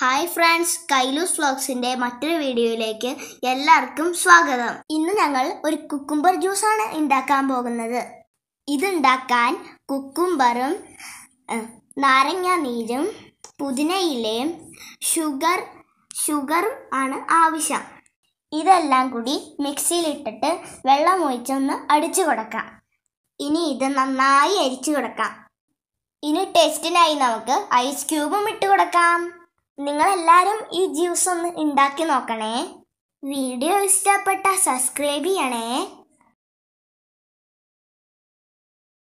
hi friends കൈലൂസ് വ്ളോഗ്സിന്റെ മറ്റൊരു വീഡിയോയിലേക്ക് എല്ലാവർക്കും സ്വാഗതം ഇന്ന് ഞങ്ങൾ ഒരു കുക്കുംബർ ജ്യൂസാണ് ഉണ്ടാക്കാൻ പോകുന്നത് ഇതുണ്ടാക്കാൻ കുക്കുംബറും ഏഹ്, നാരങ്ങ നീരും പുതിനയിലയും ഷുഗർ ഷുഗറും ആണ് ആവശ്യം ഇതെല്ലാം കൂടി മിക്സിയിലിട്ടിട്ട് വെള്ളം ഒഴിച്ചൊന്ന് അടിച്ചു കൊടുക്കാം ഇനി ഇത് നന്നായി അരിച്ചു കൊടുക്കാം ഇനി ടേസ്റ്റിനായി നമുക്ക് ഐസ് ക്യൂബും ഇട്ട് കൊടുക്കാം നിങ്ങളെല്ലാവരും ഈ ജ്യൂസ് ഒന്ന് ഉണ്ടാക്കി നോക്കണേ വീഡിയോ ഇഷ്ടപ്പെട്ട സബ്സ്ക്രൈബ് ചെയ്യണേ